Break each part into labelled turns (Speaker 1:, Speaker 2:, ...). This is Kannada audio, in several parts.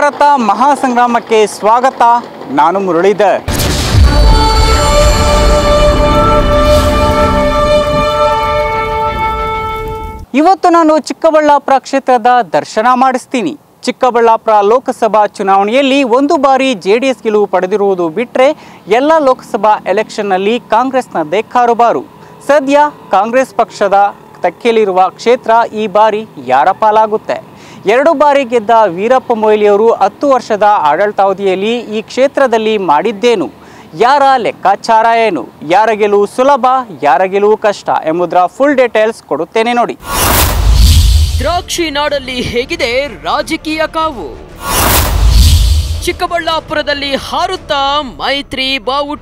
Speaker 1: ಭಾರತ ಮಹಾಸಂಗ್ರಾಮಕ್ಕೆ ಸ್ವಾಗತ ನಾನು ಮುರಳೀಧರ್ ಇವತ್ತು ನಾನು ಚಿಕ್ಕಬಳ್ಳಾಪುರ ಕ್ಷೇತ್ರದ ದರ್ಶನ ಮಾಡಿಸ್ತೀನಿ ಚಿಕ್ಕಬಳ್ಳಾಪುರ ಲೋಕಸಭಾ ಚುನಾವಣೆಯಲ್ಲಿ ಒಂದು ಬಾರಿ ಜೆ ಡಿ ಎಸ್ ಗೆಲುವು ಪಡೆದಿರುವುದು ಬಿಟ್ಟರೆ ಎಲ್ಲ ಲೋಕಸಭಾ ಎಲೆಕ್ಷನ್ನಲ್ಲಿ ಕಾಂಗ್ರೆಸ್ನದ್ದೇ ಕಾರುಬಾರು ಸದ್ಯ ಕಾಂಗ್ರೆಸ್ ಪಕ್ಷದ ತೆಕ್ಕೆಯಲ್ಲಿರುವ ಕ್ಷೇತ್ರ ಈ ಬಾರಿ ಯಾರ ಪಾಲಾಗುತ್ತೆ ಎರಡು ಬಾರಿ ಗೆದ್ದ ವೀರಪ್ಪ ಮೊಯ್ಲಿಯವರು ಹತ್ತು ವರ್ಷದ ಆಡಳಿತಾವಧಿಯಲ್ಲಿ ಈ ಕ್ಷೇತ್ರದಲ್ಲಿ ಮಾಡಿದ್ದೇನು ಯಾರ ಲೆಕ್ಕಾಚಾರ ಏನು ಯಾರ ಗೆಲುವು ಸುಲಭ ಯಾರ ಗೆಲುವು ಕಷ್ಟ ಎಂಬುದರ ಫುಲ್ ಡೀಟೇಲ್ಸ್ ಕೊಡುತ್ತೇನೆ ನೋಡಿ
Speaker 2: ದ್ರಾಕ್ಷಿ ನಾಡಲ್ಲಿ ಹೇಗಿದೆ ರಾಜಕೀಯ ಕಾವು ಚಿಕ್ಕಬಳ್ಳಾಪುರದಲ್ಲಿ ಹಾರುತ್ತಾ ಮೈತ್ರಿ ಬಾವುಟ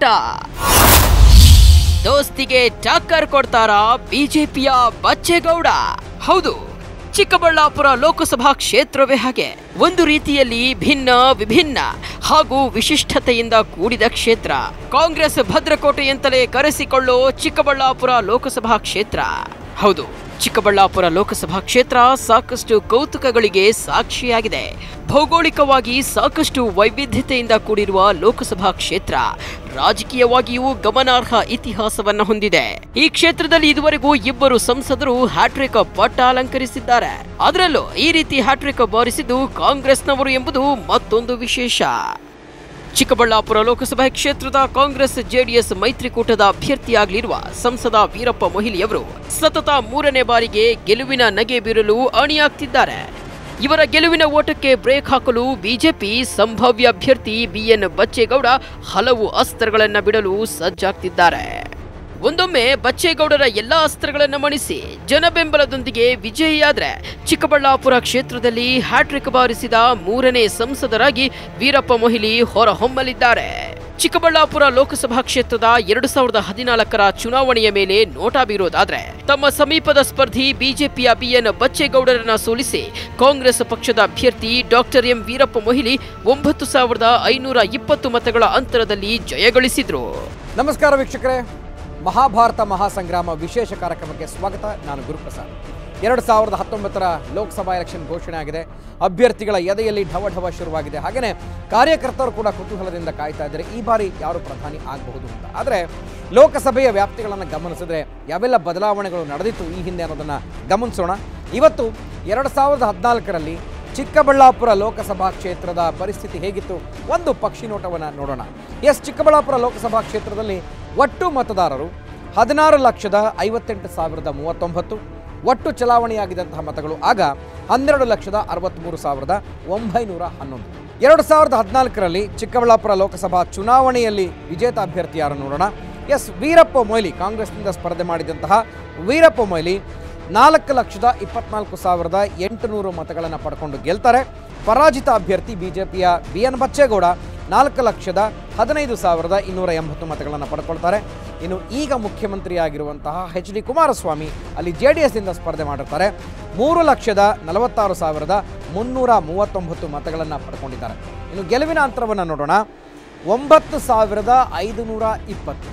Speaker 2: ದೋಸ್ತಿಗೆ ಟಕ್ಕರ್ ಕೊಡ್ತಾರಾ ಬಿಜೆಪಿಯ ಬಚ್ಚೇಗೌಡ ಹೌದು ಚಿಕ್ಕಬಳ್ಳಾಪುರ ಲೋಕಸಭಾ ಕ್ಷೇತ್ರವೇ ಹಾಗೆ ಒಂದು ರೀತಿಯಲ್ಲಿ ಭಿನ್ನ ವಿಭಿನ್ನ ಹಾಗೂ ವಿಶಿಷ್ಟತೆಯಿಂದ ಕೂಡಿದ ಕ್ಷೇತ್ರ ಕಾಂಗ್ರೆಸ್ ಭದ್ರಕೋಟೆ ಅಂತಲೇ ಕರೆಸಿಕೊಳ್ಳೋ ಚಿಕ್ಕಬಳ್ಳಾಪುರ ಲೋಕಸಭಾ ಕ್ಷೇತ್ರ ಹೌದು ಚಿಕ್ಕಬಳ್ಳಾಪುರ ಲೋಕಸಭಾ ಕ್ಷೇತ್ರ ಸಾಕಷ್ಟು ಕೌತುಕಗಳಿಗೆ ಸಾಕ್ಷಿಯಾಗಿದೆ ಭೌಗೋಳಿಕವಾಗಿ ಸಾಕಷ್ಟು ವೈವಿಧ್ಯತೆಯಿಂದ ಕೂಡಿರುವ ಲೋಕಸಭಾ ಕ್ಷೇತ್ರ ರಾಜಕೀಯವಾಗಿಯೂ ಗಮನಾರ್ಹ ಇತಿಹಾಸವನ್ನ ಹೊಂದಿದೆ ಈ ಕ್ಷೇತ್ರದಲ್ಲಿ ಇದುವರೆಗೂ ಇಬ್ಬರು ಸಂಸದರು ಹ್ಯಾಟ್ರಿಕ್ ಪಟ್ಟ ಅಲಂಕರಿಸಿದ್ದಾರೆ ಅದರಲ್ಲೂ ಈ ರೀತಿ ಹ್ಯಾಟ್ರಿಕ್ ಬಾರಿಸಿದ್ದು ಕಾಂಗ್ರೆಸ್ನವರು ಎಂಬುದು ಮತ್ತೊಂದು ವಿಶೇಷ ಚಿಕ್ಕಬಳ್ಳಾಪುರ ಲೋಕಸಭಾ ಕ್ಷೇತ್ರದ ಕಾಂಗ್ರೆಸ್ ಜೆಡಿಎಸ್ ಮೈತ್ರಿಕೂಟದ ಅಭ್ಯರ್ಥಿಯಾಗಲಿರುವ ಸಂಸದ ವೀರಪ್ಪ ಮೊಯ್ಲಿಯವರು ಸತತ ಮೂರನೇ ಬಾರಿಗೆ ಗೆಲುವಿನ ನಗೆ ಬೀರಲು ಅಣಿಯಾಗ್ತಿದ್ದಾರೆ ಇವರ ಗೆಲುವಿನ ಓಟಕ್ಕೆ ಬ್ರೇಕ್ ಹಾಕಲು ಬಿಜೆಪಿ ಸಂಭಾವ್ಯ ಅಭ್ಯರ್ಥಿ ಬಿಎನ್ ಬಚ್ಚೇಗೌಡ ಹಲವು ಅಸ್ತ್ರಗಳನ್ನ ಬಿಡಲು ಸಜ್ಜಾಗ್ತಿದ್ದಾರೆ ಒಂದೊಮ್ಮೆ ಬಚ್ಚೇಗೌಡರ ಎಲ್ಲಾ ಅಸ್ತ್ರಗಳನ್ನು ಮಣಿಸಿ ಜನಬೆಂಬಲದೊಂದಿಗೆ ವಿಜಯಿಯಾದ್ರೆ ಚಿಕ್ಕಬಳ್ಳಾಪುರ ಕ್ಷೇತ್ರದಲ್ಲಿ ಹ್ಯಾಟ್ರಿಕ್ ಬಾರಿಸಿದ ಮೂರನೇ ಸಂಸದರಾಗಿ ವೀರಪ್ಪ ಮೊಯ್ಲಿ ಹೊರಹೊಮ್ಮಲಿದ್ದಾರೆ ಚಿಕ್ಕಬಳ್ಳಾಪುರ ಲೋಕಸಭಾ ಕ್ಷೇತ್ರದ ಎರಡು ಸಾವಿರದ ಹದಿನಾಲ್ಕರ ಚುನಾವಣೆಯ ಮೇಲೆ ನೋಟಾ ಬೀರೋದಾದ್ರೆ ತಮ್ಮ ಸಮೀಪದ ಸ್ಪರ್ಧಿ ಬಿಜೆಪಿಯ ಬಿಎನ್ ಬಚ್ಚೇಗೌಡರನ್ನ ಸೋಲಿಸಿ ಕಾಂಗ್ರೆಸ್ ಪಕ್ಷದ ಅಭ್ಯರ್ಥಿ ಡಾಕ್ಟರ್ ಎಂ ವೀರಪ್ಪ ಮೊಯ್ಲಿ ಒಂಬತ್ತು ಸಾವಿರದ ಐನೂರ ಇಪ್ಪತ್ತು ಮತಗಳ ಅಂತರದಲ್ಲಿ ಜಯಗಳಿಸಿದ್ರು
Speaker 3: ನಮಸ್ಕಾರ ವೀಕ್ಷಕರೇ ಮಹಾಭಾರತ ಮಹಾಸಂಗ್ರಾಮ ವಿಶೇಷ ಕಾರ್ಯಕ್ರಮಕ್ಕೆ ಸ್ವಾಗತ ನಾನು ಗುರುಪ್ರಸಾದ್ ಎರಡು ಸಾವಿರದ ಹತ್ತೊಂಬತ್ತರ ಲೋಕಸಭಾ ಎಲೆಕ್ಷನ್ ಘೋಷಣೆ ಆಗಿದೆ ಅಭ್ಯರ್ಥಿಗಳ ಎದೆಯಲ್ಲಿ ಢವ ಢವ ಶುರುವಾಗಿದೆ ಹಾಗೆಯೇ ಕಾರ್ಯಕರ್ತರು ಕೂಡ ಕುತೂಹಲದಿಂದ ಕಾಯ್ತಾ ಇದ್ದಾರೆ ಈ ಬಾರಿ ಯಾರು ಪ್ರಧಾನಿ ಆಗಬಹುದು ಅಂತ ಆದರೆ ಲೋಕಸಭೆಯ ವ್ಯಾಪ್ತಿಗಳನ್ನು ಗಮನಿಸಿದ್ರೆ ಯಾವೆಲ್ಲ ಬದಲಾವಣೆಗಳು ನಡೆದಿತ್ತು ಈ ಹಿಂದೆ ಅನ್ನೋದನ್ನು ಗಮನಿಸೋಣ ಇವತ್ತು ಎರಡು ಸಾವಿರದ ಹದಿನಾಲ್ಕರಲ್ಲಿ ಚಿಕ್ಕಬಳ್ಳಾಪುರ ಲೋಕಸಭಾ ಕ್ಷೇತ್ರದ ಪರಿಸ್ಥಿತಿ ಹೇಗಿತ್ತು ಒಂದು ಪಕ್ಷಿ ನೋಟವನ್ನು ನೋಡೋಣ ಎಸ್ ಚಿಕ್ಕಬಳ್ಳಾಪುರ ಲೋಕಸಭಾ ಕ್ಷೇತ್ರದಲ್ಲಿ ಒಟ್ಟು ಮತದಾರರು ಹದಿನಾರು ಲಕ್ಷದ ಐವತ್ತೆಂಟು ಸಾವಿರದ ಮೂವತ್ತೊಂಬತ್ತು ಒಟ್ಟು ಚಲಾವಣೆಯಾಗಿದ್ದಂತಹ ಮತಗಳು ಆಗ ಹನ್ನೆರಡು ಲಕ್ಷದ ಅರವತ್ತ್ಮೂರು ಸಾವಿರದ ಒಂಬೈನೂರ ಹನ್ನೊಂದು ಎರಡು ಸಾವಿರದ ಹದಿನಾಲ್ಕರಲ್ಲಿ ಚಿಕ್ಕಬಳ್ಳಾಪುರ ಲೋಕಸಭಾ ಚುನಾವಣೆಯಲ್ಲಿ ವಿಜೇತ ಅಭ್ಯರ್ಥಿ ಯಾರು ನೋಡೋಣ ಎಸ್ ವೀರಪ್ಪ ಮೊಯ್ಲಿ ಕಾಂಗ್ರೆಸ್ನಿಂದ ಸ್ಪರ್ಧೆ ಮಾಡಿದಂತಹ ವೀರಪ್ಪ ಮೊಯ್ಲಿ ನಾಲ್ಕು ಲಕ್ಷದ ಇಪ್ಪತ್ನಾಲ್ಕು ಸಾವಿರದ ಎಂಟುನೂರು ಮತಗಳನ್ನು ಪಡ್ಕೊಂಡು ಗೆಲ್ತಾರೆ ಪರಾಜಿತ ಅಭ್ಯರ್ಥಿ ಬಿಜೆಪಿಯ ಬಿ ಎನ್ ಬಚ್ಚೇಗೌಡ ನಾಲ್ಕು ಲಕ್ಷದ ಹದಿನೈದು ಸಾವಿರದ ಇನ್ನೂರ ಎಂಬತ್ತು ಮತಗಳನ್ನು ಪಡ್ಕೊಳ್ತಾರೆ ಇನ್ನು ಈಗ ಮುಖ್ಯಮಂತ್ರಿಯಾಗಿರುವಂತಹ ಎಚ್ ಡಿ ಕುಮಾರಸ್ವಾಮಿ ಅಲ್ಲಿ ಜೆ ಡಿ ಎಸ್ನಿಂದ ಸ್ಪರ್ಧೆ ಮಾಡಿರ್ತಾರೆ ಮೂರು ಲಕ್ಷದ ನಲವತ್ತಾರು ಸಾವಿರದ ಮುನ್ನೂರ ಮೂವತ್ತೊಂಬತ್ತು ಮತಗಳನ್ನು ಪಡ್ಕೊಂಡಿದ್ದಾರೆ ಇನ್ನು ಗೆಲುವಿನ ಅಂತರವನ್ನು ನೋಡೋಣ ಒಂಬತ್ತು ಸಾವಿರದ ಐದುನೂರ ಇಪ್ಪತ್ತು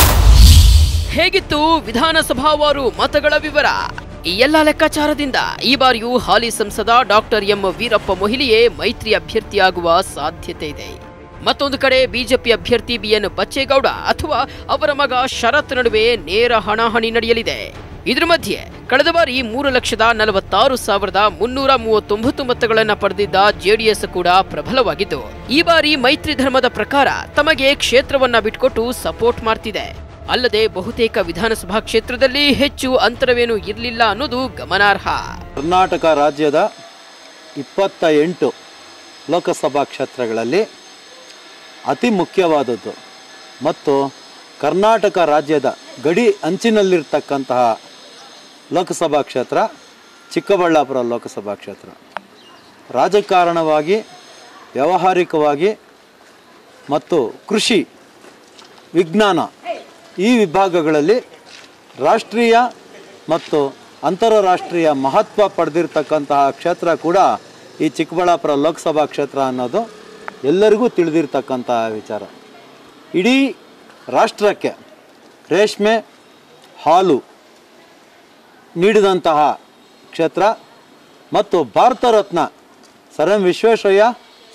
Speaker 2: ಹೇಗಿತ್ತು ವಿಧಾನಸಭಾವಾರು ಮತಗಳ ವಿವರ ಈ ಎಲ್ಲ ಲೆಕ್ಕಾಚಾರದಿಂದ ಈ ಬಾರಿಯೂ ಹಾಲಿ ಸಂಸದ ಡಾಕ್ಟರ್ ಎಂ ವೀರಪ್ಪ ಮೊಯ್ಲಿಯೇ ಮೈತ್ರಿ ಅಭ್ಯರ್ಥಿಯಾಗುವ ಸಾಧ್ಯತೆ ಇದೆ ಮತ್ತೊಂದು ಕಡೆ ಬಿಜೆಪಿ ಅಭ್ಯರ್ಥಿ ಬಿಎನ್ ಬಚ್ಚೇಗೌಡ ಅಥವಾ ಅವರ ಮಗ ಶರತ್ ನಡುವೆ ನೇರ ಹಣಾಹಣಿ ನಡೆಯಲಿದೆ ಇದ್ರ ಮಧ್ಯೆ ಕಳೆದ ಬಾರಿ ಮೂರು ಲಕ್ಷದ ನಲವತ್ತಾರು ಸಾವಿರದ ಮುನ್ನೂರ ಮೂವತ್ತೊಂಬತ್ತು ಮತಗಳನ್ನು ಪಡೆದಿದ್ದ ಜೆಡಿಎಸ್ ಕೂಡ ಪ್ರಬಲವಾಗಿದ್ದು ಈ ಬಾರಿ ಮೈತ್ರಿ ಧರ್ಮದ ಪ್ರಕಾರ ತಮಗೆ ಕ್ಷೇತ್ರವನ್ನ ಬಿಟ್ಕೊಟ್ಟು ಸಪೋರ್ಟ್ ಮಾಡ್ತಿದೆ ಅಲ್ಲದೆ ಬಹುತೇಕ ವಿಧಾನಸಭಾ ಕ್ಷೇತ್ರದಲ್ಲಿ ಹೆಚ್ಚು ಅಂತರವೇನು ಇರಲಿಲ್ಲ ಅನ್ನೋದು ಗಮನಾರ್ಹ
Speaker 4: ಕರ್ನಾಟಕ ರಾಜ್ಯದ ಇಪ್ಪತ್ತ ಎಂಟು ಲೋಕಸಭಾ ಕ್ಷೇತ್ರಗಳಲ್ಲಿ ಅತಿ ಮುಖ್ಯವಾದದ್ದು ಮತ್ತು ಕರ್ನಾಟಕ ರಾಜ್ಯದ ಗಡಿ ಅಂಚಿನಲ್ಲಿರ್ತಕ್ಕಂತಹ ಲೋಕಸಭಾ ಕ್ಷೇತ್ರ ಚಿಕ್ಕಬಳ್ಳಾಪುರ ಲೋಕಸಭಾ ಕ್ಷೇತ್ರ ರಾಜಕಾರಣವಾಗಿ ವ್ಯಾವಹಾರಿಕವಾಗಿ ಮತ್ತು ಕೃಷಿ ವಿಜ್ಞಾನ ಈ ವಿಭಾಗಗಳಲ್ಲಿ ರಾಷ್ಟ್ರೀಯ ಮತ್ತು ಅಂತಾರಾಷ್ಟ್ರೀಯ ಮಹತ್ವ ಪಡೆದಿರ್ತಕ್ಕಂತಹ ಕ್ಷೇತ್ರ ಕೂಡ ಈ ಚಿಕ್ಕಬಳ್ಳಾಪುರ ಲೋಕಸಭಾ ಕ್ಷೇತ್ರ ಅನ್ನೋದು ಎಲ್ಲರಿಗೂ ತಿಳಿದಿರ್ತಕ್ಕಂತಹ ವಿಚಾರ ಇಡೀ ರಾಷ್ಟ್ರಕ್ಕೆ ರೇಷ್ಮೆ ಹಾಲು ನೀಡಿದಂತಹ ಕ್ಷೇತ್ರ ಮತ್ತು Bharat Ratna sir M Visvesvaraya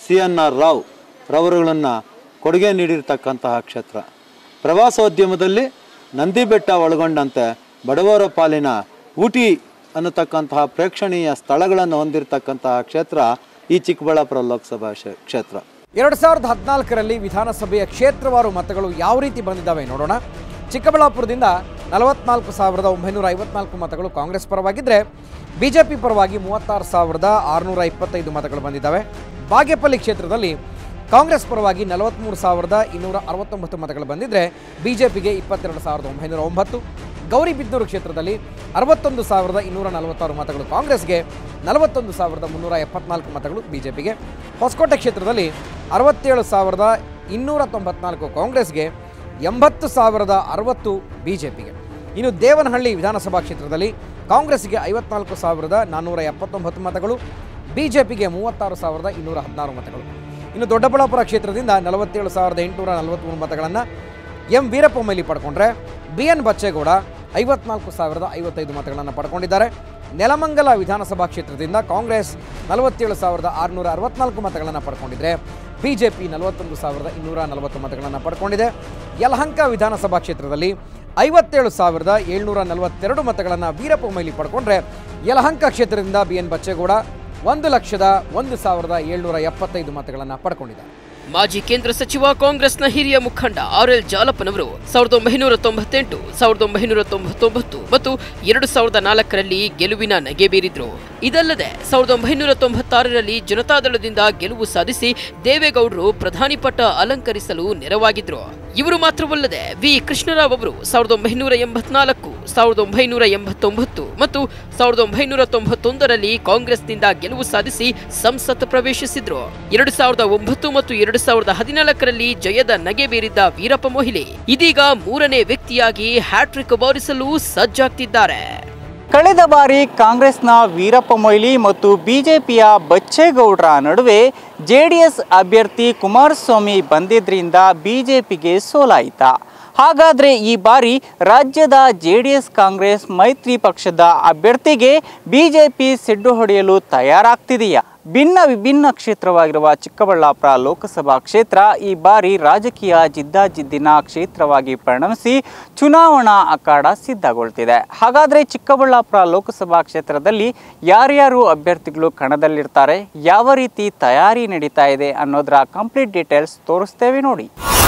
Speaker 4: C N R Rao ರವರುಗಳನ್ನು ಕೊಡುಗೆ ನೀಡಿರ್ತಕ್ಕಂತಹ ಕ್ಷೇತ್ರ ಪ್ರವಾಸೋದ್ಯಮದಲ್ಲಿ ನಂದಿ ಬೆಟ್ಟ ಒಳಗೊಂಡಂತೆ ಬಡವರ ಪಾಲಿನ ಊಟಿ ಅನ್ನತಕ್ಕಂತಹ ಪ್ರೇಕ್ಷಣೀಯ ಸ್ಥಳಗಳನ್ನು ಹೊಂದಿರತಕ್ಕಂತಹ ಕ್ಷೇತ್ರ ಈ ಚಿಕ್ಕಬಳ್ಳಾಪುರ ಲೋಕಸಭಾ ಕ್ಷೇ- ಕ್ಷೇತ್ರ
Speaker 3: ಎರಡು ಸಾವಿರದ ಹದಿನಾಲ್ಕರಲ್ಲಿ ವಿಧಾನಸಭೆಯ ಕ್ಷೇತ್ರವಾರು ಮತಗಳು ಯಾವ ರೀತಿ ಬಂದಿದ್ದಾವೆ ನೋಡೋಣ ಚಿಕ್ಕಬಳ್ಳಾಪುರದಿಂದ ನಲವತ್ನಾಲ್ಕು ಸಾವಿರದ ಒಂಬೈನೂರ ಐವತ್ನಾಲ್ಕು ಮತಗಳು ಕಾಂಗ್ರೆಸ್ ಪರವಾಗಿದ್ದರೆ ಬಿಜೆಪಿ ಪರವಾಗಿ ಮೂವತ್ತಾರು ಸಾವಿರದ ಆರುನೂರ ಇಪ್ಪತ್ತೈದು ಮತಗಳು ಬಂದಿದ್ದಾವೆ ಬಾಗೇಪಲ್ಲಿ ಕ್ಷೇತ್ರದಲ್ಲಿ ಕಾಂಗ್ರೆಸ್ ಪರವಾಗಿ ನಲವತ್ತ್ಮೂರು ಸಾವಿರದ ಇನ್ನೂರ ಅರವತ್ತೊಂಬತ್ತು ಮತಗಳು ಬಂದಿದ್ದರೆ ಬಿಜೆಪಿಗೆ ಇಪ್ಪತ್ತೆರಡು ಸಾವಿರದ ಒಂಬೈನೂರ ಒಂಬತ್ತು ಗೌರಿಬಿದನೂರು ಕ್ಷೇತ್ರದಲ್ಲಿ ಅರವತ್ತೊಂದು ಸಾವಿರದ ಇನ್ನೂರ ನಲವತ್ತಾರು ಮತಗಳು ಕಾಂಗ್ರೆಸ್ಗೆ ನಲವತ್ತೊಂದು ಸಾವಿರದ ಮುನ್ನೂರ ಎಪ್ಪತ್ನಾಲ್ಕು ಮತಗಳು ಬಿಜೆಪಿಗೆ ಹೊಸಕೋಟೆ ಕ್ಷೇತ್ರದಲ್ಲಿ ಅರವತ್ತೇಳು ಸಾವಿರದ ಇನ್ನೂರ ತೊಂಬತ್ನಾಲ್ಕು ಕಾಂಗ್ರೆಸ್ಗೆ ಎಂಬತ್ತು ಸಾವಿರದ ಅರವತ್ತು ಬಿಜೆಪಿಗೆ ಇನ್ನು ದೇವನಹಳ್ಳಿ ವಿಧಾನಸಭಾ ಕ್ಷೇತ್ರದಲ್ಲಿ ಕಾಂಗ್ರೆಸ್ಗೆ ಐವತ್ನಾಲ್ಕು ಸಾವಿರದ ನಾನ್ನೂರ ಎಪ್ಪತ್ತೊಂಬತ್ತು ಮತಗಳು ಬಿಜೆಪಿಗೆ ಮೂವತ್ತಾರು ಸಾವಿರದ ಇನ್ನೂರ ಹದಿನಾರು ಮತಗಳು ಇನ್ನು ದೊಡ್ಡಬಳ್ಳಾಪುರ ಕ್ಷೇತ್ರದಿಂದ ನಲವತ್ತೇಳು ಸಾವಿರದ ಎಂಟುನೂರ ನಲವತ್ತ್ಮೂರು ಮತಗಳನ್ನು ಎಂ ವೀರಪ್ಪ ಮೊಯ್ಲಿ ಪಡ್ಕೊಂಡ್ರೆ ಬಿ ಎನ್ ಬಚ್ಚೇಗೌಡ ಐವತ್ನಾಲ್ಕು ಸಾವಿರದ ಐವತ್ತೈದು ಮತಗಳನ್ನು ಪಡ್ಕೊಂಡಿದ್ದಾರೆ ನೆಲಮಂಗಲ ವಿಧಾನಸಭಾ ಕ್ಷೇತ್ರದಿಂದ ಕಾಂಗ್ರೆಸ್ ನಲವತ್ತೇಳು ಸಾವಿರದ ಆರುನೂರ ಅರವತ್ನಾಲ್ಕು ಮತಗಳನ್ನು ಪಡ್ಕೊಂಡಿದ್ರೆ ಬಿಜೆಪಿ ನಲವತ್ತೊಂದು ಸಾವಿರದ ಇನ್ನೂರ ನಲವತ್ತು ಮತಗಳನ್ನು ಪಡ್ಕೊಂಡಿದೆ ಯಲಹಂಕ ವಿಧಾನಸಭಾ ಕ್ಷೇತ್ರದಲ್ಲಿ ಐವತ್ತೇಳು ಸಾವಿರದ ಏಳ್ನೂರ ನಲವತ್ತೆರಡು ಮತಗಳನ್ನು ವೀರಪ್ಪ ಮೊಯ್ಲಿ ಪಡ್ಕೊಂಡ್ರೆ ಯಲಹಂಕ ಕ್ಷೇತ್ರದಿಂದ ಬಿ ಎನ್ ಬಚ್ಚೇಗೌಡ ಒಂದು ಲಕ್ಷದ ಒಂದು ಸಾವಿರದ ಏಳ್ನೂರ ಎಪ್ಪತ್ತೈದು ಮತಗಳನ್ನು ಪಡ್ಕೊಂಡಿದ್ದಾರೆ
Speaker 2: ಮಾಜಿ ಕೇಂದ್ರ ಸಚಿವ ಕಾಂಗ್ರೆಸ್ನ ಹಿರಿಯ ಮುಖಂಡ ಆರ್ ಎಲ್ ಜಾಲಪ್ಪನವರು ಸಾವಿರದ ಒಂಬೈನೂರ ತೊಂಬತ್ತೆಂಟು ಸಾವಿರದ ಒಂಬೈನೂರ ತೊಂಬತ್ತೊಂಬತ್ತು ಮತ್ತು ಎರಡು ಸಾವಿರದ ನಾಲ್ಕರಲ್ಲಿ ಗೆಲುವಿನ ನಗೆ ಬೀರಿದ್ರು ಇದಲ್ಲದೆ ಸಾವಿರದ ಒಂಬೈನೂರ ತೊಂಬತ್ತಾರರಲ್ಲಿ ಜನತಾದಳದಿಂದ ಗೆಲುವು ಸಾಧಿಸಿ ದೇವೇಗೌಡರು ಪ್ರಧಾನಿ ಪಟ್ಟ ಅಲಂಕರಿಸಲು ನೆರವಾಗಿದ್ರು ಇವರು ಮಾತ್ರವಲ್ಲದೆ ವಿ ಕೃಷ್ಣರಾವ್ ಅವರು ಸಾವಿರದ ಒಂಬೈನೂರ ಎಂಬತ್ನಾಲ್ಕು ಸಾವಿರದ ಒಂಬೈನೂರ ಎಂಬತ್ತೊಂಬತ್ತು ಮತ್ತು ಸಾವಿರದ ಒಂಬೈನೂರ ತೊಂಬತ್ತೊಂದರಲ್ಲಿ ಕಾಂಗ್ರೆಸ್ನಿಂದ ಗೆಲುವು ಸಾಧಿಸಿ ಸಂಸತ್ ಪ್ರವೇಶಿಸಿದ್ರು ಎರಡು ಸಾವಿರದ ಒಂಬತ್ತು ಮತ್ತು ಎರಡು ಸಾವಿರದ ಹದಿನಾಲ್ಕರಲ್ಲಿ ಜಯದ ನಗೆ ಬೀರಿದ್ದ ವೀರಪ್ಪ ಮೊಯ್ಲಿ ಇದೀಗ ಮೂರನೇ ವ್ಯಕ್ತಿಯಾಗಿ ಹ್ಯಾಟ್ರಿಕ್ ಬಾರಿಸಲು ಸಜ್ಜಾಗ್ತಿದ್ದಾರೆ
Speaker 1: ಕಳೆದ ಬಾರಿ ಕಾಂಗ್ರೆಸ್ನ ವೀರಪ್ಪ ಮೊಯ್ಲಿ ಮತ್ತು ಬಿಜೆಪಿಯ ಬಚ್ಚೇಗೌಡರ ನಡುವೆ ಜೆಡಿಎಸ್ ಅಭ್ಯರ್ಥಿ ಕುಮಾರಸ್ವಾಮಿ ಬಂದಿದ್ರಿಂದ ಬಿಜೆಪಿಗೆ ಸೋಲಾಯಿತಾ ಹಾಗಾದರೆ ಈ ಬಾರಿ ರಾಜ್ಯದ ಜೆಡಿಎಸ್ ಕಾಂಗ್ರೆಸ್ ಮೈತ್ರಿ ಪಕ್ಷದ ಅಭ್ಯರ್ಥಿಗೆ ಬಿಜೆಪಿ ಸಿಡ್ಡು ಹೊಡೆಯಲು ತಯಾರಾಗ್ತಿದೆಯಾ ಭಿನ್ನ ವಿಭಿನ್ನ ಕ್ಷೇತ್ರವಾಗಿರುವ ಚಿಕ್ಕಬಳ್ಳಾಪುರ ಲೋಕಸಭಾ ಕ್ಷೇತ್ರ ಈ ಬಾರಿ ರಾಜಕೀಯ ಜಿದ್ದಾಜಿದ್ದಿನ ಕ್ಷೇತ್ರವಾಗಿ ಪರಿಣಮಿಸಿ ಚುನಾವಣಾ ಅಖಾಡ ಸಿದ್ಧಗೊಳ್ತಿದೆ ಹಾಗಾದರೆ ಚಿಕ್ಕಬಳ್ಳಾಪುರ ಲೋಕಸಭಾ ಕ್ಷೇತ್ರದಲ್ಲಿ ಯಾರ್ಯಾರು ಅಭ್ಯರ್ಥಿಗಳು ಕಣದಲ್ಲಿರ್ತಾರೆ ಯಾವ ರೀತಿ ತಯಾರಿ ನಡೀತಾ ಇದೆ ಅನ್ನೋದರ ಕಂಪ್ಲೀಟ್ ಡೀಟೇಲ್ಸ್ ತೋರಿಸ್ತೇವೆ ನೋಡಿ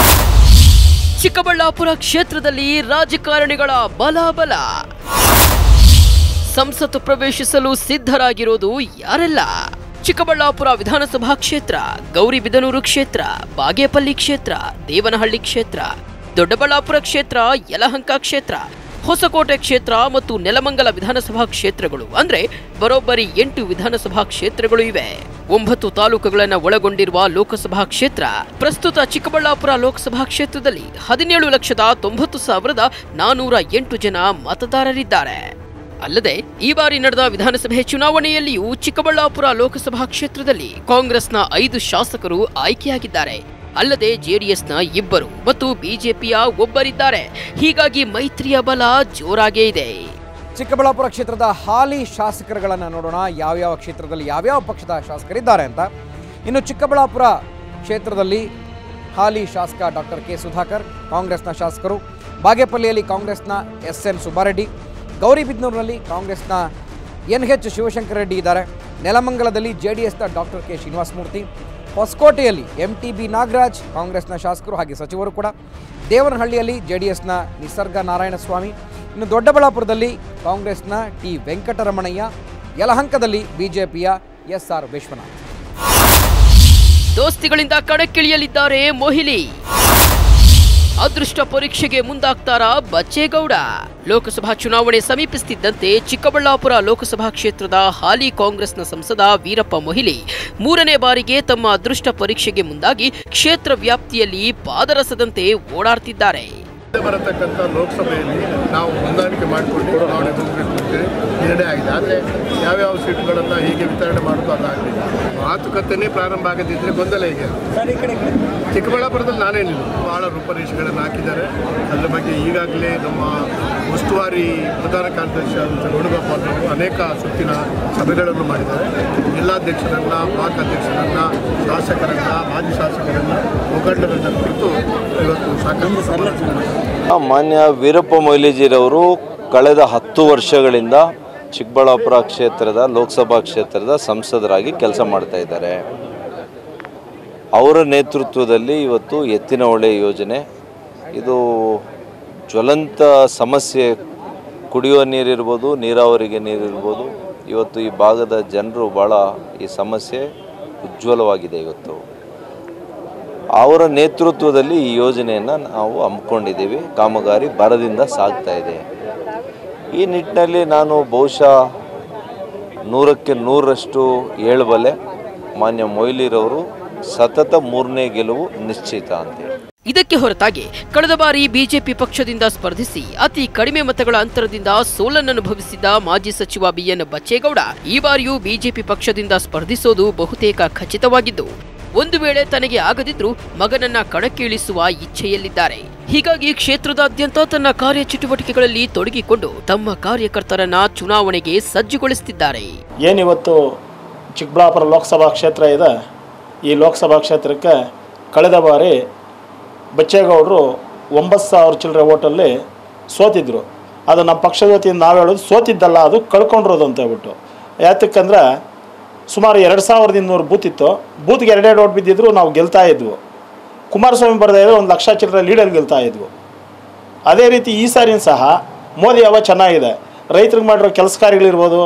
Speaker 2: ಚಿಕ್ಕಬಳ್ಳಾಪುರ ಕ್ಷೇತ್ರದಲ್ಲಿ ರಾಜಕಾರಣಿಗಳ ಬಲ ಬಲ ಸಂಸತ್ತು ಪ್ರವೇಶಿಸಲು ಸಿದ್ಧರಾಗಿರೋದು ಯಾರೆಲ್ಲ ಚಿಕ್ಕಬಳ್ಳಾಪುರ ವಿಧಾನಸಭಾ ಕ್ಷೇತ್ರ ಗೌರಿಬಿದನೂರು ಕ್ಷೇತ್ರ ಬಾಗೇಪಲ್ಲಿ ಕ್ಷೇತ್ರ ದೇವನಹಳ್ಳಿ ಕ್ಷೇತ್ರ ದೊಡ್ಡಬಳ್ಳಾಪುರ ಕ್ಷೇತ್ರ ಯಲಹಂಕ ಕ್ಷೇತ್ರ ಹೊಸಕೋಟೆ ಕ್ಷೇತ್ರ ಮತ್ತು ನೆಲಮಂಗಲ ವಿಧಾನಸಭಾ ಕ್ಷೇತ್ರಗಳು ಅಂದ್ರೆ ಬರೋಬ್ಬರಿ ಎಂಟು ವಿಧಾನಸಭಾ ಕ್ಷೇತ್ರಗಳು ಇವೆ ಒಂಬತ್ತು ತಾಲೂಕುಗಳನ್ನು ಒಳಗೊಂಡಿರುವ ಲೋಕಸಭಾ ಕ್ಷೇತ್ರ ಪ್ರಸ್ತುತ ಚಿಕ್ಕಬಳ್ಳಾಪುರ ಲೋಕಸಭಾ ಕ್ಷೇತ್ರದಲ್ಲಿ ಹದಿನೇಳು ಲಕ್ಷದ ತೊಂಬತ್ತು ಸಾವಿರದ ನಾನೂರ ಎಂಟು ಜನ ಮತದಾರರಿದ್ದಾರೆ ಅಲ್ಲದೆ ಈ ಬಾರಿ ನಡೆದ ವಿಧಾನಸಭೆ ಚುನಾವಣೆಯಲ್ಲಿಯೂ ಚಿಕ್ಕಬಳ್ಳಾಪುರ ಲೋಕಸಭಾ ಕ್ಷೇತ್ರದಲ್ಲಿ ಕಾಂಗ್ರೆಸ್ನ ಐದು ಶಾಸಕರು ಆಯ್ಕೆಯಾಗಿದ್ದಾರೆ ಅಲ್ಲದೆ ಜೆಡಿಎಸ್ನ ಇಬ್ಬರು ಮತ್ತು ಬಿಜೆಪಿಯ ಒಬ್ಬರಿದ್ದಾರೆ ಹೀಗಾಗಿ ಮೈತ್ರಿಯ ಬಲ ಜೋರಾಗೇ ಇದೆ
Speaker 3: ಚಿಕ್ಕಬಳ್ಳಾಪುರ ಕ್ಷೇತ್ರದ ಹಾಲಿ ಶಾಸಕರುಗಳನ್ನು ನೋಡೋಣ ಯಾವ್ಯಾವ ಕ್ಷೇತ್ರದಲ್ಲಿ ಯಾವ್ಯಾವ ಪಕ್ಷದ ಶಾಸಕರಿದ್ದಾರೆ ಅಂತ ಇನ್ನು ಚಿಕ್ಕಬಳ್ಳಾಪುರ ಕ್ಷೇತ್ರದಲ್ಲಿ ಹಾಲಿ ಶಾಸಕ ಡಾಕ್ಟರ್ ಕೆ ಸುಧಾಕರ್ ಕಾಂಗ್ರೆಸ್ನ ಶಾಸಕರು ಬಾಗೇಪಲ್ಲಿಯಲ್ಲಿ ಕಾಂಗ್ರೆಸ್ನ ಎಸ್ ಎನ್ ಸುಬ್ಬಾರೆಡ್ಡಿ ಗೌರಿಬಿದನೂರಿನಲ್ಲಿ ಕಾಂಗ್ರೆಸ್ನ ಎನ್ ಎಚ್ ಶಿವಶಂಕರ ರೆಡ್ಡಿ ಇದ್ದಾರೆ ನೆಲಮಂಗಲದಲ್ಲಿ ಜೆ ಡಿ ಎಸ್ನ ಡಾಕ್ಟರ್ ಕೆ ಶ್ರೀನಿವಾಸಮೂರ್ತಿ ಹೊಸಕೋಟೆಯಲ್ಲಿ ಎಂ ಟಿ ಬಿ ನಾಗರಾಜ್ ಕಾಂಗ್ರೆಸ್ನ ಶಾಸಕರು ಹಾಗೆ ಸಚಿವರು ಕೂಡ ದೇವನಹಳ್ಳಿಯಲ್ಲಿ ಜೆ ಡಿ ಎಸ್ನ ನಿಸರ್ಗ ನಾರಾಯಣಸ್ವಾಮಿ ಇನ್ನು ದೊಡ್ಡಬಳ್ಳಾಪುರದಲ್ಲಿ ಕಾಂಗ್ರೆಸ್ನ ಟಿ ವೆಂಕಟರಮಣಯ್ಯ ಯಲಹಂಕದಲ್ಲಿ ಬಿಜೆಪಿಯ ಎಸ್ ಆರ್ ವಿಶ್ವನಾಥ್
Speaker 2: ದೋಸ್ತಿಗಳಿಂದ ಕಣಕ್ಕಿಳಿಯಲಿದ್ದಾರೆ ಮೊಹಿಲಿ ಅದೃಷ್ಟ ಪರೀಕ್ಷೆಗೆ ಮುಂದಾಗ್ತಾರಾ ಬಚ್ಚೇಗೌಡ ಲೋಕಸಭಾ ಚುನಾವಣೆ ಸಮೀಪಿಸುತ್ತಿದ್ದಂತೆ ಚಿಕ್ಕಬಳ್ಳಾಪುರ ಲೋಕಸಭಾ ಕ್ಷೇತ್ರದ ಹಾಲಿ ಕಾಂಗ್ರೆಸ್ನ ಸಂಸದ ವೀರಪ್ಪ ಮೊಹಿಲಿ ಮೂರನೇ ಬಾರಿಗೆ ತಮ್ಮ ಅದೃಷ್ಟ ಪರೀಕ್ಷೆಗೆ ಮುಂದಾಗಿ ಕ್ಷೇತ್ರ ವ್ಯಾಪ್ತಿಯಲ್ಲಿ ಪಾದರಸದಂತೆ ಓಡಾಡ್ತಿದ್ದಾರೆ
Speaker 5: ಮುಂದೆ ಬರತಕ್ಕಂಥ ಲೋಕಸಭೆಯಲ್ಲಿ ನಾವು ಹೊಂದಾಣಿಕೆ ಮಾಡಿಕೊಂಡು ಚುನಾವಣೆ ಹೋಗಬೇಕು ಅಂತೇಳಿ ನಿರ್ಣಯ ಆಗಿದೆ ಆದರೆ ಯಾವ್ಯಾವ ಸೀಟುಗಳನ್ನು ಹೀಗೆ ವಿತರಣೆ ಮಾಡೋದು ಅದಾಗಲಿಲ್ಲ ಮಾತುಕತೆನೇ ಪ್ರಾರಂಭ ಆಗದಿದ್ದರೆ ಗೊಂದಲ ಹೇಗೆ ಚಿಕ್ಕಬಳ್ಳಾಪುರದಲ್ಲಿ ನಾನೇನಿಲ್ಲ ಭಾಳ ರೂಪರೇಷೆಗಳನ್ನು ಹಾಕಿದ್ದಾರೆ ಅದರ ಬಗ್ಗೆ ಈಗಾಗಲೇ ನಮ್ಮ ಉಸ್ತುವಾರಿ ಪ್ರಧಾನ ಕಾರ್ಯದರ್ಶಿ ಆದಂಥ ವೇಣುಗೋಪಾಲ್ ಅವರು ಅನೇಕ ಸುತ್ತಿನ ಸಭೆಗಳನ್ನು ಮಾಡಿದ್ದಾರೆ ಜಿಲ್ಲಾಧ್ಯಕ್ಷರನ್ನು ಬ್ಲಾಕ್ ಅಧ್ಯಕ್ಷರನ್ನು ಶಾಸಕರನ್ನು ಮಾಜಿ ಶಾಸಕರನ್ನು ಮುಖಂಡರನ್ನು ಕುರಿತು ಇವತ್ತು ಸಾಕಷ್ಟು ಸಮಾಲೋಚನೆ
Speaker 6: ಮಾನ್ಯ ವೀರಪ್ಪ ಮೊಯ್ಲಿಜಿರವರು ಕಳೆದ ಹತ್ತು ವರ್ಷಗಳಿಂದ ಚಿಕ್ಕಬಳ್ಳಾಪುರ ಕ್ಷೇತ್ರದ ಲೋಕಸಭಾ ಕ್ಷೇತ್ರದ ಸಂಸದರಾಗಿ ಕೆಲಸ ಮಾಡ್ತಾ ಇದ್ದಾರೆ ಅವರ ನೇತೃತ್ವದಲ್ಲಿ ಇವತ್ತು ಎತ್ತಿನ ಹೊಳೆ ಯೋಜನೆ ಇದು ಜ್ವಲಂತ ಸಮಸ್ಯೆ ಕುಡಿಯುವ ನೀರಿರ್ಬೋದು ನೀರಾವರಿಗೆ ನೀರಿರ್ಬೋದು ಇವತ್ತು ಈ ಭಾಗದ ಜನರು ಭಾಳ ಈ ಸಮಸ್ಯೆ ಉಜ್ವಲವಾಗಿದೆ ಇವತ್ತು ಅವರ ನೇತೃತ್ವದಲ್ಲಿ ಈ ಯೋಜನೆಯನ್ನು ನಾವು ಹಮ್ಮಿಕೊಂಡಿದ್ದೀವಿ ಕಾಮಗಾರಿ ಭರದಿಂದ ಸಾಗ್ತಾ ಇದೆ ಈ ನಿಟ್ಟಿನಲ್ಲಿ ನಾನು ಬಹುಶಃ ನೂರಕ್ಕೆ ನೂರರಷ್ಟು ಏಳಬಲ್ಲೆ ಮಾನ್ಯ ಮೊಯ್ಲಿರವರು ಸತತ ಮೂರನೇ ಗೆಲುವು ನಿಶ್ಚಿತ ಅಂತೇಳಿ
Speaker 2: ಇದಕ್ಕೆ ಹೊರತಾಗಿ ಕಳೆದ ಬಾರಿ ಬಿಜೆಪಿ ಪಕ್ಷದಿಂದ ಸ್ಪರ್ಧಿಸಿ ಅತಿ ಕಡಿಮೆ ಮತಗಳ ಅಂತರದಿಂದ ಸೋಲನ್ನನುಭವಿಸಿದ್ದ ಮಾಜಿ ಸಚಿವ ಬಿಎನ್ ಬಚ್ಚೇಗೌಡ ಈ ಬಾರಿಯೂ ಬಿಜೆಪಿ ಪಕ್ಷದಿಂದ ಸ್ಪರ್ಧಿಸೋದು ಬಹುತೇಕ ಖಚಿತವಾಗಿದ್ದು ಒಂದು ವೇಳೆ ತನಗೆ ಆಗದಿದ್ರೂ ಮಗನನ್ನ ಕಣಕ್ಕಿಳಿಸುವ ಇಚ್ಛೆಯಲ್ಲಿದ್ದಾರೆ ಹೀಗಾಗಿ ಕ್ಷೇತ್ರದಾದ್ಯಂತ ತನ್ನ ಕಾರ್ಯಚಟುವಟಿಕೆಗಳಲ್ಲಿ ತೊಡಗಿಕೊಂಡು ತಮ್ಮ ಕಾರ್ಯಕರ್ತರನ್ನ ಚುನಾವಣೆಗೆ ಸಜ್ಜುಗೊಳಿಸುತ್ತಿದ್ದಾರೆ
Speaker 7: ಏನಿವತ್ತು ಚಿಕ್ಕಬಳ್ಳಾಪುರ ಲೋಕಸಭಾ ಕ್ಷೇತ್ರ ಇದೆ ಈ ಲೋಕಸಭಾ ಕ್ಷೇತ್ರಕ್ಕೆ ಕಳೆದ ಬಾರಿ ಬಚ್ಚೇಗೌಡರು ಒಂಬತ್ತು ಸಾವಿರ ಚಿಲ್ಲರೆ ಓಟಲ್ಲಿ ಸೋತಿದ್ರು ಅದು ನಮ್ಮ ಪಕ್ಷದ ವತಿಯಿಂದ ನಾವು ಹೇಳೋದು ಸೋತಿದ್ದಲ್ಲ ಅದು ಕಳ್ಕೊಂಡಿರೋದು ಅಂತ ಹೇಳ್ಬಿಟ್ಟು ಯಾತಕ್ಕಂದ್ರೆ ಸುಮಾರು ಎರಡು ಸಾವಿರದ ಇನ್ನೂರು ಬೂತ್ ಇತ್ತು ಬೂತ್ಗೆ ಎರಡೆರಡು ಓಟ್ ಬಿದ್ದಿದ್ರು ನಾವು ಗೆಲ್ತಾ ಇದ್ವು ಕುಮಾರಸ್ವಾಮಿ ಬರದೇ ಇದ್ರೆ ಒಂದು ಲಕ್ಷ ಚಿಲ್ಲರೆ ಲೀಡಲ್ಲಿ ಗೆಲ್ತಾ ಇದ್ವು ಅದೇ ರೀತಿ ಈ ಸಾರಿನ ಸಹ ಮೋದಿ ಅವ ಚೆನ್ನಾಗಿದೆ ರೈತರಿಗೆ ಮಾಡಿರೋ ಕೆಲಸ ಕಾರ್ಯಗಳಿರ್ಬೋದು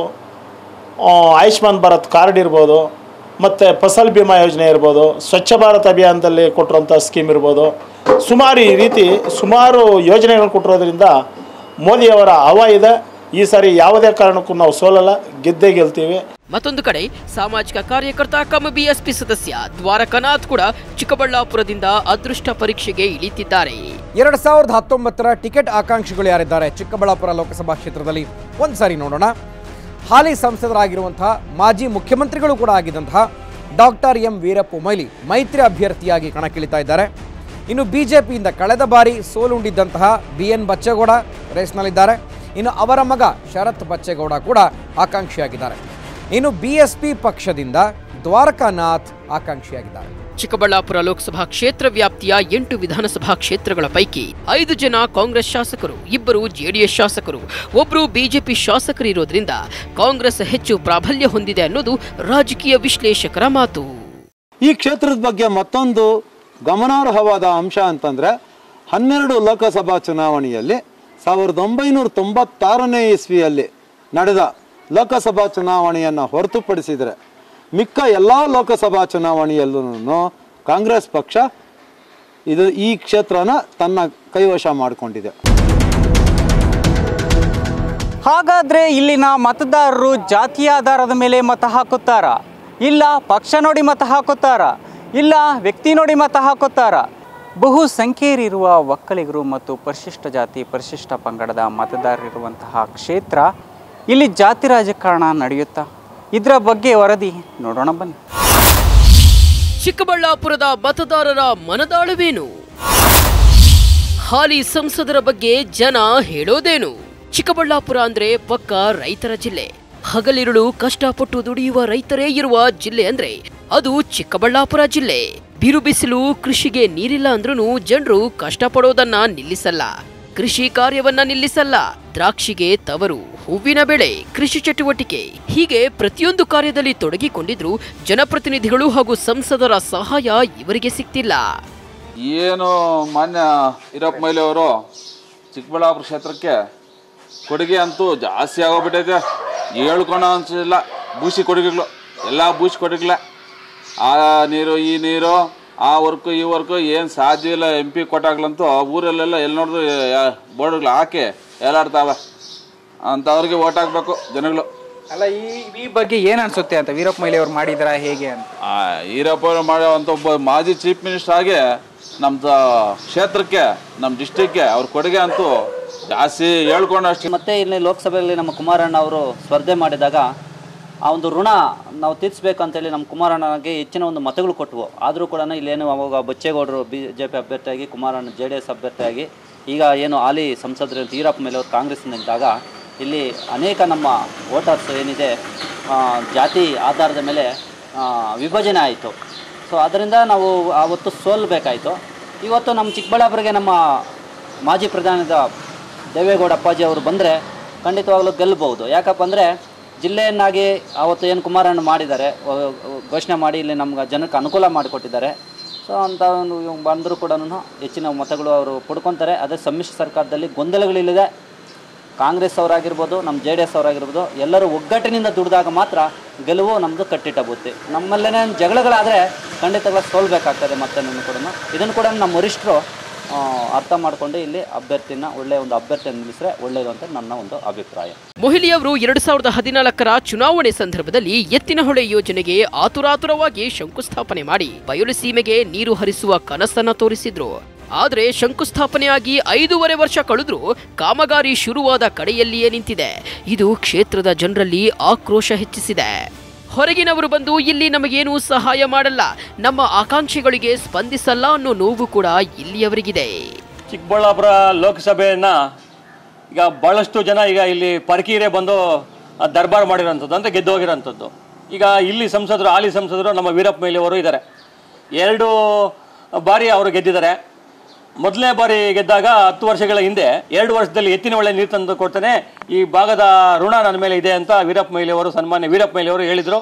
Speaker 7: ಆ, ಆಯುಷ್ಮಾನ್ ಭಾರತ್ ಕಾರ್ಡ್ ಇರ್ಬೋದು ಮತ್ತು ಫಸಲ್ ಬಿಮಾ ಯೋಜನೆ ಇರ್ಬೋದು ಸ್ವಚ್ಛ ಭಾರತ್ ಅಭಿಯಾನದಲ್ಲಿ ಕೊಟ್ಟಿರೋಂಥ ಸ್ಕೀಮ್ ಇರ್ಬೋದು ಸುಮಾರು ಈ ರೀತಿ ಸುಮಾರು ಯೋಜನೆಗಳು ಕೊಟ್ಟಿರೋದ್ರಿಂದ ಮೋದಿಯವರ ಹವ ಇದೆ ಈ ಸಾರಿ ಯಾವುದೇ ಕಾರಣಕ್ಕೂ ನಾವು ಸೋಲಲ್ಲ ಗೆದ್ದೇ ಗೆಲ್ತೀವಿ
Speaker 2: ಮತ್ತೊಂದು ಕಡೆ ಸಾಮಾಜಿಕ ಕಾರ್ಯಕರ್ತ ಕಮ್ ಬಿಎಸ್ಪಿ ಸದಸ್ಯ ದ್ವಾರಕನಾಥ್ ಕೂಡ ಚಿಕ್ಕಬಳ್ಳಾಪುರದಿಂದ ಅದೃಷ್ಟ ಪರೀಕ್ಷೆಗೆ ಇಳಿತಿದ್ದಾರೆ
Speaker 3: ಎರಡು ಸಾವಿರದ ಹತ್ತೊಂಬತ್ತರ ಟಿಕೆಟ್ ಆಕಾಂಕ್ಷಿಗಳು ಯಾರಿದ್ದಾರೆ ಚಿಕ್ಕಬಳ್ಳಾಪುರ ಲೋಕಸಭಾ ಕ್ಷೇತ್ರದಲ್ಲಿ ಒಂದು ಸಾರಿ ನೋಡೋಣ ಹಾಲಿ ಸಂಸದರಾಗಿರುವಂತಹ ಮಾಜಿ ಮುಖ್ಯಮಂತ್ರಿಗಳು ಕೂಡ ಆಗಿದ್ದಂತಹ ಡಾಕ್ಟರ್ ಎಂ ವೀರಪ್ಪ ಮೊಯ್ಲಿ ಮೈತ್ರಿ ಅಭ್ಯರ್ಥಿಯಾಗಿ ಕಣಕ್ಕಿಳಿತಾ ಇದ್ದಾರೆ ಇನ್ನು ಬಿಜೆಪಿಯಿಂದ ಕಳೆದ ಬಾರಿ ಸೋಲುಂಡಿದ್ದಂತಹ ಬಿ ಎನ್ ಬಚ್ಚೇಗೌಡ ರೇಸ್ನಲ್ಲಿದ್ದಾರೆ ಇನ್ನು ಅವರ ಮಗ ಶರತ್ ಬಚ್ಚೇಗೌಡ ಕೂಡ ಆಕಾಂಕ್ಷಿಯಾಗಿದ್ದಾರೆ ಇನ್ನು ಬಿ ಎಸ್ ಪಿ ಪಕ್ಷದಿಂದ ದ್ವಾರಕಾನಾಥ್ ಆಕಾಂಕ್ಷಿಯಾಗಿದ್ದಾರೆ
Speaker 2: ಚಿಕ್ಕಬಳ್ಳಾಪುರ ಲೋಕಸಭಾ ಕ್ಷೇತ್ರ ವ್ಯಾಪ್ತಿಯ ಎಂಟು ವಿಧಾನಸಭಾ ಕ್ಷೇತ್ರಗಳ ಪೈಕಿ ಐದು ಜನ ಕಾಂಗ್ರೆಸ್ ಶಾಸಕರು ಇಬ್ಬರು ಜೆಡಿಎಸ್ ಶಾಸಕರು ಒಬ್ಬರು ಬಿಜೆಪಿ ಶಾಸಕರು ಇರೋದ್ರಿಂದ ಕಾಂಗ್ರೆಸ್ ಹೆಚ್ಚು ಪ್ರಾಬಲ್ಯ ಹೊಂದಿದೆ ಅನ್ನೋದು ರಾಜಕೀಯ ವಿಶ್ಲೇಷಕರ ಮಾತು
Speaker 4: ಈ ಕ್ಷೇತ್ರದ ಬಗ್ಗೆ ಮತ್ತೊಂದು ಗಮನಾರ್ಹವಾದ ಅಂಶ ಅಂತಂದ್ರೆ ಹನ್ನೆರಡು ಲೋಕಸಭಾ ಚುನಾವಣೆಯಲ್ಲಿ ಸಾವಿರದ ಒಂಬೈನೂರ ತೊಂಬತ್ತಾರನೇ ಇಸ್ವಿಯಲ್ಲಿ ನಡೆದ ಲೋಕಸಭಾ ಚುನಾವಣೆಯನ್ನು ಹೊರತುಪಡಿಸಿದರೆ ಮಿಕ್ಕ ಎಲ್ಲ ಲೋಕಸಭಾ ಚುನಾವಣೆಯಲ್ಲೂ ಕಾಂಗ್ರೆಸ್ ಪಕ್ಷ ಇದು ಈ ಕ್ಷೇತ್ರನ ತನ್ನ ಕೈವಶ ಮಾಡಿಕೊಂಡಿದೆ
Speaker 1: ಹಾಗಾದ್ರೆ ಇಲ್ಲಿನ ಮತದಾರರು ಜಾತಿಯ ಆಧಾರದ ಮೇಲೆ ಮತ ಹಾಕುತ್ತಾರ ಇಲ್ಲ ಪಕ್ಷ ನೋಡಿ ಮತ ಹಾಕುತ್ತಾರ ಇಲ್ಲ ವ್ಯಕ್ತಿ ನೋಡಿ ಮತ ಹಾಕುತ್ತಾರ ಬಹು ಸಂಖ್ಯೆಯರಿರುವ ಒಕ್ಕಲಿಗರು ಮತ್ತು ಪರಿಶಿಷ್ಟ ಜಾತಿ ಪರಿಶಿಷ್ಟ ಪಂಗಡದ ಮತದಾರರಿರುವಂತಹ ಕ್ಷೇತ್ರ ಇಲ್ಲಿ ಜಾತಿ ರಾಜಕಾರಣ ನಡೆಯುತ್ತಾ ಇದರ ಬಗ್ಗೆ ವರದಿ ನೋಡೋಣ ಬನ್ನಿ
Speaker 2: ಚಿಕ್ಕಬಳ್ಳಾಪುರದ ಮತದಾರರ ಮನದಾಳವೇನು ಹಾಲಿ ಸಂಸದರ ಬಗ್ಗೆ ಜನ ಹೇಳೋದೇನು ಚಿಕ್ಕಬಳ್ಳಾಪುರ ಅಂದ್ರೆ ಪಕ್ಕ ರೈತರ ಜಿಲ್ಲೆ ಹಗಲಿರುಳು ಕಷ್ಟಪಟ್ಟು ದುಡಿಯುವ ರೈತರೇ ಇರುವ ಜಿಲ್ಲೆ ಅಂದ್ರೆ ಅದು ಚಿಕ್ಕಬಳ್ಳಾಪುರ ಜಿಲ್ಲೆ ಬಿರು ಬಿಸಿಲು ಕೃಷಿಗೆ ನೀರಿಲ್ಲ ಅಂದ್ರೂ ಜನರು ಕಷ್ಟಪಡೋದನ್ನ ನಿಲ್ಲಿಸಲ್ಲ ಕೃಷಿ ಕಾರ್ಯವನ್ನ ನಿಲ್ಲಿಸಲ್ಲ ದ್ರಾಕ್ಷಿಗೆ ತವರು ಹೂವಿನ ಬೆಳೆ ಕೃಷಿ ಚಟುವಟಿಕೆ ಹೀಗೆ ಪ್ರತಿಯೊಂದು ಕಾರ್ಯದಲ್ಲಿ ತೊಡಗಿಕೊಂಡಿದ್ರು ಜನಪ್ರತಿನಿಧಿಗಳು ಹಾಗೂ ಸಂಸದರ ಸಹಾಯ ಇವರಿಗೆ ಸಿಗ್ತಿಲ್ಲ
Speaker 8: ಏನು ಮಾನ್ಯ ವೀರಪ್ಪ ಮೊಯ್ಲಿ ಅವರು ಚಿಕ್ಕಬಳ್ಳಾಪುರ ಕ್ಷೇತ್ರಕ್ಕೆ ಕೊಡುಗೆ ಅಂತೂ ಜಾಸ್ತಿ ಆಗೋಗ್ಬಿಟ್ಟೈತೆ ಹೇಳ್ಕೊಳೋ ಅನ್ಸಿಲ್ಲ ಬೂಸಿ ಕೊಡುಗೆಗಳು ಎಲ್ಲ ಬೂಸಿ ಕೊಡುಗೆಗಳೇ ಆ ನೀರು ಈ ನೀರು ಆ ವರ್ಕು ಈ ವರ್ಕು ಏನು ಸಾಧ್ಯ ಇಲ್ಲ ಎಂ ಪಿ ಕೊಟ್ಟಾಗ್ಲಂತೂ ಊರಲ್ಲೆಲ್ಲ ಎಲ್ಲಿ ನೋಡಿದ್ರು ಬೋರ್ಡ್ಗಳು ಹಾಕಿ ಎಲ್ಲಾಡ್ತಾವೆ ಅಂಥವ್ರಿಗೆ ಓಟ್ ಹಾಕ್ಬೇಕು ಜನಗಳು
Speaker 9: ಅಲ್ಲ ಈ ಈ ಬಗ್ಗೆ ಏನ್ ಅನ್ಸುತ್ತೆ ಅಂತ ವೀರಪ್ಪ ಮೊಯ್ಲಿ ಅವ್ರು ಮಾಡಿದಾರ ಹೇಗೆ ಅಂತ
Speaker 8: ಆ, ಈರಪ್ಪ ಅವರು ಮಾಡೋ ಅಂತ ಒಬ್ಬ ಮಾಜಿ ಚೀಫ್ ಮಿನಿಸ್ಟರ್ ಆಗಿ ನಮ್ಮ ಕ್ಷೇತ್ರಕ್ಕೆ ನಮ್ಮ ಡಿಸ್ಟಿಕ್ಗೆ ಅವ್ರ ಕೊಡುಗೆ ಅಂತೂ ಜಾಸ್ತಿ ಹೇಳ್ಕೊಂಡು ಅಷ್ಟು
Speaker 10: ಮತ್ತೆ ಇಲ್ಲಿ ಲೋಕಸಭೆಯಲ್ಲಿ ನಮ್ಮ ಕುಮಾರಣ್ಣ ಅವರು ಸ್ಪರ್ಧೆ ಮಾಡಿದಾಗ ಆ ಒಂದು ಋಣ ನಾವು ತೀರಿಸ್ಬೇಕಂತೇಳಿ ನಮ್ಮ ಕುಮಾರಣ್ಣಗೆ ಹೆಚ್ಚಿನ ಒಂದು ಮತಗಳು ಕೊಟ್ಟವು ಆದರೂ ಕೂಡ ಇಲ್ಲೇನು ಅವಾಗ ಬಚ್ಚೇಗೌಡರು ಬಿ ಜೆ ಪಿ ಅಭ್ಯರ್ಥಿಯಾಗಿ ಕುಮಾರಣ್ಣ ಜೆ ಡಿ ಎಸ್ ಅಭ್ಯರ್ಥಿಯಾಗಿ ಈಗ ಏನು ಹಾಲಿ ಸಂಸದರು ಈರಪ್ಪ ಮೇಲೆ ಅವರು ಕಾಂಗ್ರೆಸ್ನಿಂದ ನಿಂತಾಗ ಇಲ್ಲಿ ಅನೇಕ ನಮ್ಮ ವೋಟರ್ಸ್ ಏನಿದೆ ಆ, ಜಾತಿ ಆಧಾರದ ಮೇಲೆ ಆ, ವಿಭಜನೆ ಆಯಿತು ಸೊ ಅದರಿಂದ ನಾವು ಆವತ್ತು ಸೋಲ್ಬೇಕಾಯಿತು ಇವತ್ತು ನಮ್ಮ ಚಿಕ್ಕಬಳ್ಳಾಪುರಿಗೆ ನಮ್ಮ ಮಾಜಿ ಪ್ರಧಾನದ ದೇವೇಗೌಡ ಅಪ್ಪಾಜಿ ಅವರು ಬಂದರೆ ಖಂಡಿತವಾಗ್ಲೂ ಗೆಲ್ಲಬಹುದು ಯಾಕಪ್ಪ ಅಂದರೆ ಜಿಲ್ಲೆಯನ್ನಾಗಿ ಆವತ್ತು ಏನು ಕುಮಾರಣ್ಣ ಮಾಡಿದ್ದಾರೆ ಅಹ್, ಘೋಷಣೆ ಮಾಡಿ ಇಲ್ಲಿ ನಮ್ಗೆ ಜನಕ್ಕೆ ಅನುಕೂಲ ಮಾಡಿಕೊಟ್ಟಿದ್ದಾರೆ ಸೊ ಅಂತ ಒಂದು ಬಂದರೂ ಕೂಡ ಹೆಚ್ಚಿನ ಮತಗಳು ಅವರು ಪಡ್ಕೊತಾರೆ ಅದೇ ಸಮ್ಮಿಶ್ರ ಸರ್ಕಾರದಲ್ಲಿ ಗೊಂದಲಗಳಿಲ್ಲಿದೆ ಕಾಂಗ್ರೆಸ್ ಅವರಾಗಿರ್ಬೋದು ನಮ್ಮ ಜೆ ಡಿ ಎಸ್ ಅವರಾಗಿರ್ಬೋದು ಎಲ್ಲರೂ ಒಗ್ಗಟ್ಟಿನಿಂದ ದುಡಿದಾಗ ಮಾತ್ರ ಗೆಲುವು ನಮ್ಮದು ಕಟ್ಟಿಟ್ಟ ಬುತ್ತಿ ನಮ್ಮಲ್ಲೇ ಜಗಳಗಳಾದರೆ ಖಂಡಿತಗಳ ಸೋಲ್ಬೇಕಾಗ್ತದೆ ಮತ್ತೆ ಕೂಡ ಇದನ್ನು ಕೂಡ ನಮ್ಮ ವರಿಷ್ಠರು ಆ, ಅರ್ಥ ಮಾಡಿಕೊಂಡು ಇಲ್ಲಿ ಅಭ್ಯರ್ಥಿನ ಒಳ್ಳೆಯ ಒಂದು ಅಭ್ಯರ್ಥಿಯನ್ನು ನಿಲ್ಲಿಸಿದ್ರೆ ಒಳ್ಳೆಯದು ಅಂತ ನನ್ನ ಒಂದು ಅಭಿಪ್ರಾಯ
Speaker 2: ಮೊಹಿಲಿಯವರು ಎರಡು ಸಾವಿರದ ಹದಿನಾಲ್ಕರ ಚುನಾವಣೆ ಸಂದರ್ಭದಲ್ಲಿ ಎತ್ತಿನಹೊಳೆ ಯೋಜನೆಗೆ ಆತುರಾತುರವಾಗಿ ಶಂಕುಸ್ಥಾಪನೆ ಮಾಡಿ ಬಯಲುಸೀಮೆಗೆ ನೀರು ಹರಿಸುವ ಕನಸನ್ನ ತೋರಿಸಿದ್ರು ಆದ್ರೆ ಶಂಕುಸ್ಥಾಪನೆಯಾಗಿ ಐದೂವರೆ ವರ್ಷ ಕಳೆದ್ರೂ ಕಾಮಗಾರಿ ಶುರುವಾದ ಕಡೆಯಲ್ಲಿಯೇ ನಿಂತಿದೆ ಇದು ಕ್ಷೇತ್ರದ ಜನರಲ್ಲಿ ಆಕ್ರೋಶ ಹೆಚ್ಚಿಸಿದೆ ಹೊರಗಿನವರು ಬಂದು ಇಲ್ಲಿ ನಮಗೇನೂ ಸಹಾಯ ಮಾಡಲ್ಲ ನಮ್ಮ ಆಕಾಂಕ್ಷೆಗಳಿಗೆ ಸ್ಪಂದಿಸಲ್ಲ ಅನ್ನೋ ನೋವು ಕೂಡ ಇಲ್ಲಿಯವರಿಗಿದೆ
Speaker 11: ಚಿಕ್ಕಬಳ್ಳಾಪುರ ಲೋಕಸಭೆಯನ್ನು ಈಗ ಭಾಳಷ್ಟು ಜನ ಈಗ ಇಲ್ಲಿ ಪರಕೀರೆ ಬಂದು ಆ, ದರ್ಬಾರ್ ಮಾಡಿರೋಂಥದ್ದು ಅಂದರೆ ಗೆದ್ದು ಹೋಗಿರೋಂಥದ್ದು ಈಗ ಇಲ್ಲಿ ಸಂಸದರು ಹಾಲಿ ಸಂಸದರು ನಮ್ಮ ವೀರಪ್ಪ ಮೊಯ್ಲಿ ಅವರು ಇದ್ದಾರೆ ಎರಡು ಬಾರಿ ಅವರು ಗೆದ್ದಿದ್ದಾರೆ ಮೊದಲನೇ ಬಾರಿ ಗೆದ್ದಾಗ ಹತ್ತು ವರ್ಷಗಳ ಹಿಂದೆ ಎರಡು ವರ್ಷದಲ್ಲಿ ಎತ್ತಿನ ಒಳ್ಳೆ ನೀರು ತಂದು ಕೊಡ್ತಾನೆ ಈ ಭಾಗದ ಋಣ ನನ್ನ ಮೇಲೆ ಇದೆ ಅಂತ ವೀರಪ್ಪ ಮೊಯ್ಲಿ ಅವರು ಸನ್ಮಾನ್ಯ ವೀರಪ್ಪ ಮೊಯ್ಲಿ ಅವರು ಹೇಳಿದರು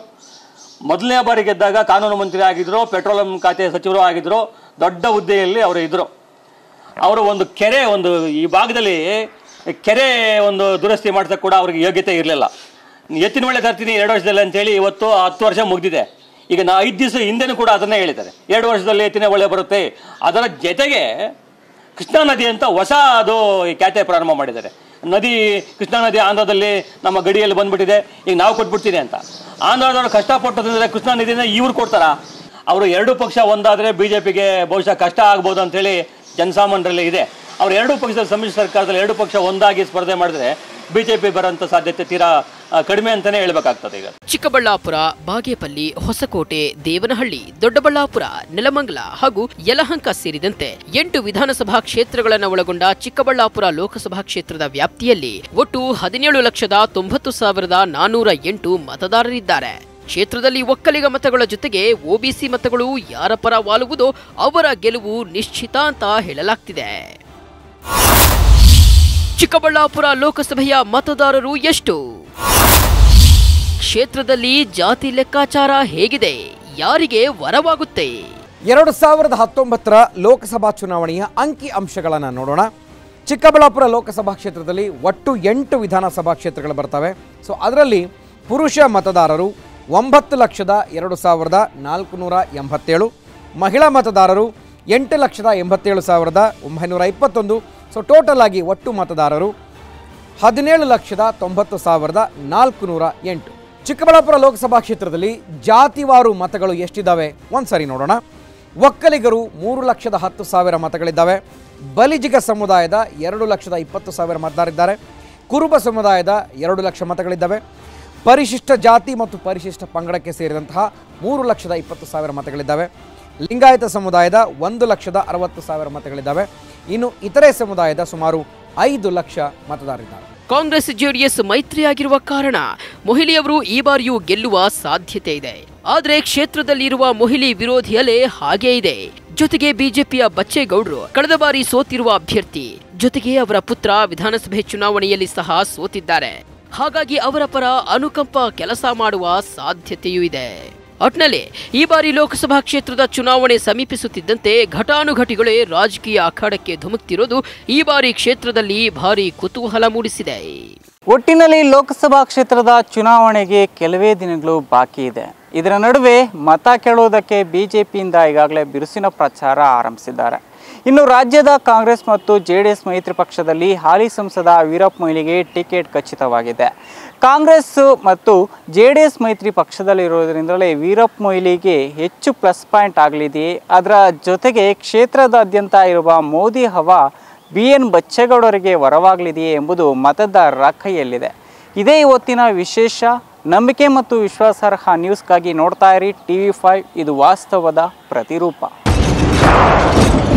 Speaker 11: ಮೊದಲನೇ ಬಾರಿ ಗೆದ್ದಾಗ ಕಾನೂನು ಮಂತ್ರಿ ಆಗಿದ್ದರು ಪೆಟ್ರೋಲಿಯಂ ಖಾತೆ ಸಚಿವರು ಆಗಿದ್ದರು ದೊಡ್ಡ ಹುದ್ದೆಯಲ್ಲಿ ಅವರು ಇದ್ದರು ಅವರು ಒಂದು ಕೆರೆ ಒಂದು ಈ ಭಾಗದಲ್ಲಿ ಕೆರೆ ಒಂದು ದುರಸ್ತಿ ಮಾಡ್ಸಕ್ಕೆ ಕೂಡ ಅವ್ರಿಗೆ ಯೋಗ್ಯತೆ ಇರಲಿಲ್ಲ ಎತ್ತಿನ ಒಳ್ಳೆ ತರ್ತೀನಿ ಎರಡು ವರ್ಷದಲ್ಲಿ ಅಂತೇಳಿ ಇವತ್ತು ಹತ್ತು ವರ್ಷ ಮುಗ್ದಿದೆ ಈಗ ನಾ ಐದು ದಿವಸ ಹಿಂದೆನೂ ಕೂಡ ಅದನ್ನೇ ಹೇಳಿದ್ದಾರೆ ಎರಡು ವರ್ಷದಲ್ಲಿ ಎತ್ತಿನ ಒಳ್ಳೆ ಬರುತ್ತೆ ಅದರ ಜೊತೆಗೆ ಕೃಷ್ಣಾ ನದಿ ಅಂತ ಹೊಸ ಅದು ಈ ಖ್ಯಾತೆ ಪ್ರಾರಂಭ ಮಾಡಿದ್ದಾರೆ ನದಿ ಕೃಷ್ಣಾ ನದಿ ಆಂಧ್ರದಲ್ಲಿ ನಮ್ಮ ಗಡಿಯಲ್ಲಿ ಬಂದ್ಬಿಟ್ಟಿದೆ ಈಗ ನಾವು ಕೊಟ್ಬಿಡ್ತೀನಿ ಅಂತ ಆಂಧ್ರದವರು ಕಷ್ಟಪಟ್ಟು ತಂದರೆ ಕೃಷ್ಣಾ ನದಿನ ಇವ್ರು ಕೊಡ್ತಾರಾ ಅವರು ಎರಡು ಪಕ್ಷ ಒಂದಾದರೆ ಬಿ ಜೆ ಪಿಗೆ ಬಹುಶಃ ಕಷ್ಟ ಆಗ್ಬೋದು ಅಂತೇಳಿ ಜನಸಾಮಾನ್ಯರಲ್ಲಿ ಇದೆ ಅವ್ರು ಎರಡೂ ಪಕ್ಷದ ಸಮ್ಮಿಶ್ರ ಸರ್ಕಾರದಲ್ಲಿ ಎರಡು ಪಕ್ಷ ಒಂದಾಗಿ ಸ್ಪರ್ಧೆ ಮಾಡಿದ್ರೆ ಬಿ ಜೆ ಪಿ ಬರೋಂಥ ಸಾಧ್ಯತೆ ತೀರಾ ಆ, ಕಡಿಮೆ ಅಂತಲೇ ಹೇಳ್ಬೇಕಾಗ್ತದೆ ಈಗ
Speaker 2: ಚಿಕ್ಕಬಳ್ಳಾಪುರ ಬಾಗೇಪಲ್ಲಿ ಹೊಸಕೋಟೆ ದೇವನಹಳ್ಳಿ ದೊಡ್ಡಬಳ್ಳಾಪುರ ನೆಲಮಂಗಲ ಹಾಗೂ ಯಲಹಂಕ ಸೇರಿದಂತೆ ಎಂಟು ವಿಧಾನಸಭಾ ಕ್ಷೇತ್ರಗಳನ್ನು ಒಳಗೊಂಡ ಚಿಕ್ಕಬಳ್ಳಾಪುರ ಲೋಕಸಭಾ ಕ್ಷೇತ್ರದ ವ್ಯಾಪ್ತಿಯಲ್ಲಿ ಒಟ್ಟು ಹದಿನೇಳು ಲಕ್ಷದ ತೊಂಬತ್ತು ಸಾವಿರದ ನಾನೂರ ಎಂಟು ಮತದಾರರಿದ್ದಾರೆ ಕ್ಷೇತ್ರದಲ್ಲಿ ಒಕ್ಕಲಿಗ ಮತಗಳ ಜೊತೆಗೆ ಒಬಿಸಿ ಮತಗಳು ಯಾರ ಪರ ವಾಲುವುದೋ ಅವರ ಗೆಲುವು ನಿಶ್ಚಿತ ಅಂತ ಹೇಳಲಾಗ್ತಿದೆ ಚಿಕ್ಕಬಳ್ಳಾಪುರ ಲೋಕಸಭೆಯ ಮತದಾರರು ಎಷ್ಟು ಕ್ಷೇತ್ರದಲ್ಲಿ ಜಾತಿ ಲೆಕ್ಕಾಚಾರ ಹೇಗಿದೆ ಯಾರಿಗೆ ವರವಾಗುತ್ತೆ
Speaker 3: ಎರಡು ಸಾವಿರದ ಹತ್ತೊಂಬತ್ತರ ಲೋಕಸಭಾ ಚುನಾವಣೆಯ ಅಂಕಿ ಅಂಶಗಳನ್ನು ನೋಡೋಣ ಚಿಕ್ಕಬಳ್ಳಾಪುರ ಲೋಕಸಭಾ ಕ್ಷೇತ್ರದಲ್ಲಿ ಒಟ್ಟು ಎಂಟು ವಿಧಾನಸಭಾ ಕ್ಷೇತ್ರಗಳು ಬರ್ತವೆ ಸೊ ಅದರಲ್ಲಿ ಪುರುಷ ಮತದಾರರು ಒಂಬತ್ತು ಲಕ್ಷದ ಎರಡು ಸಾವಿರದ ನಾಲ್ಕುನೂರ ಎಂಬತ್ತೇಳು ಮಹಿಳಾ ಮತದಾರರು ಎಂಟು ಲಕ್ಷದ ಎಂಬತ್ತೇಳು ಸಾವಿರದ ಒಂಬೈನೂರ ಇಪ್ಪತ್ತೊಂದು ಸೊ ಟೋಟಲ್ ಆಗಿ ಒಟ್ಟು ಮತದಾರರು ಹದಿನೇಳು ಲಕ್ಷದ ತೊಂಬತ್ತು ಸಾವಿರದ ನಾಲ್ಕುನೂರ ಎಂಟು ಚಿಕ್ಕಬಳ್ಳಾಪುರ ಲೋಕಸಭಾ ಕ್ಷೇತ್ರದಲ್ಲಿ ಜಾತಿವಾರು ಮತಗಳು ಎಷ್ಟಿದ್ದಾವೆ ಒಂದ್ಸರಿ ನೋಡೋಣ ಒಕ್ಕಲಿಗರು ಮೂರು ಲಕ್ಷದ ಹತ್ತು ಸಾವಿರ ಮತಗಳಿದ್ದಾವೆ ಬಲಿಜಿಗ ಸಮುದಾಯದ ಎರಡು ಲಕ್ಷದ ಇಪ್ಪತ್ತು ಸಾವಿರ ಮತದಾರಿದ್ದಾರೆ ಕುರುಬ ಸಮುದಾಯದ ಎರಡು ಲಕ್ಷ ಮತಗಳಿದ್ದಾವೆ ಪರಿಶಿಷ್ಟ ಜಾತಿ ಮತ್ತು ಪರಿಶಿಷ್ಟ ಪಂಗಡಕ್ಕೆ ಸೇರಿದಂತಹ ಮೂರು ಲಕ್ಷದ ಇಪ್ಪತ್ತು ಸಾವಿರ ಮತಗಳಿದ್ದಾವೆ ಲಿಂಗಾಯತ ಸಮುದಾಯದ ಒಂದು ಲಕ್ಷದ ಅರವತ್ತು ಸಾವಿರ ಮತಗಳಿದ್ದಾವೆ ಇನ್ನು ಇತರೆ ಸಮುದಾಯದ ಸುಮಾರು ಐದು ಲಕ್ಷ ಮತದಾರರಿದ್ದಾರೆ
Speaker 2: ಕಾಂಗ್ರೆಸ್ ಜೆಡಿಎಸ್ ಮೈತ್ರಿಯಾಗಿರುವ ಕಾರಣ ಮೊಹಿಲಿಯವರು ಈ ಬಾರಿಯೂ ಗೆಲ್ಲುವ ಸಾಧ್ಯತೆ ಇದೆ ಆದ್ರೆ ಕ್ಷೇತ್ರದಲ್ಲಿರುವ ಮೊಹಿಲಿ ವಿರೋಧಿ ಅಲೆ ಹಾಗೇ ಇದೆ ಜೊತೆಗೆ ಬಿಜೆಪಿಯ ಬಚ್ಚೇಗೌಡರು ಕಳೆದ ಬಾರಿ ಸೋತಿರುವ ಅಭ್ಯರ್ಥಿ ಜೊತೆಗೆ ಅವರ ಪುತ್ರ ವಿಧಾನಸಭೆ ಚುನಾವಣೆಯಲ್ಲಿ ಸಹ ಸೋತಿದ್ದಾರೆ ಹಾಗಾಗಿ ಅವರ ಪರ ಅನುಕಂಪ ಕೆಲಸ ಮಾಡುವ ಸಾಧ್ಯತೆಯೂ ಇದೆ ಒಟ್ನಲ್ಲಿ ಈ ಬಾರಿ ಲೋಕಸಭಾ ಕ್ಷೇತ್ರದ ಚುನಾವಣೆ ಸಮೀಪಿಸುತ್ತಿದ್ದಂತೆ ಘಟಾನುಘಟಿಗಳೇ ರಾಜಕೀಯ ಅಖಾಡಕ್ಕೆ ಧುಮುಕ್ತಿರೋದು ಈ ಬಾರಿ ಕ್ಷೇತ್ರದಲ್ಲಿ ಭಾರಿ ಕುತೂಹಲ ಮೂಡಿಸಿದೆ
Speaker 1: ಒಟ್ಟಿನಲ್ಲಿ ಲೋಕಸಭಾ ಕ್ಷೇತ್ರದ ಚುನಾವಣೆಗೆ ಕೆಲವೇ ದಿನಗಳು ಬಾಕಿ ಇದೆ ಇದರ ನಡುವೆ ಮತ ಕೇಳುವುದಕ್ಕೆ ಬಿಜೆಪಿಯಿಂದ ಈಗಾಗಲೇ ಬಿರುಸಿನ ಪ್ರಚಾರ ಆರಂಭಿಸಿದ್ದಾರೆ ಇನ್ನು ರಾಜ್ಯದ ಕಾಂಗ್ರೆಸ್ ಮತ್ತು ಜೆ ಡಿ ಎಸ್ ಮೈತ್ರಿ ಪಕ್ಷದಲ್ಲಿ ಹಾಲಿ ಸಂಸದ ವೀರಪ್ಪ ಮೊಯ್ಲಿಗೆ ಟಿಕೆಟ್ ಖಚಿತವಾಗಿದೆ ಕಾಂಗ್ರೆಸ್ ಮತ್ತು ಜೆ ಡಿ ಎಸ್ ಮೈತ್ರಿ ಪಕ್ಷದಲ್ಲಿರೋದ್ರಿಂದಲೇ ವೀರಪ್ಪ ಮೊಯ್ಲಿಗೆ ಹೆಚ್ಚು ಪ್ಲಸ್ ಪಾಯಿಂಟ್ ಆಗಲಿದೆಯೇ ಅದರ ಜೊತೆಗೆ ಕ್ಷೇತ್ರದಾದ್ಯಂತ ಇರುವ ಮೋದಿ ಹವಾ ಬಿ ಎನ್ ಬಚ್ಚೇಗೌಡರಿಗೆ ವರವಾಗಲಿದೆಯೇ ಎಂಬುದು ಮತದಾರರ ಕೈಯಲ್ಲಿದೆ ಇದೇ ಇವತ್ತಿನ ವಿಶೇಷ ನಂಬಿಕೆ ಮತ್ತು ವಿಶ್ವಾಸಾರ್ಹ ನ್ಯೂಸ್ಗಾಗಿ ನೋಡ್ತಾ ಇರಿ ಟಿ ವಿ ಫೈವ್ ಇದು ವಾಸ್ತವದ ಪ್ರತಿರೂಪ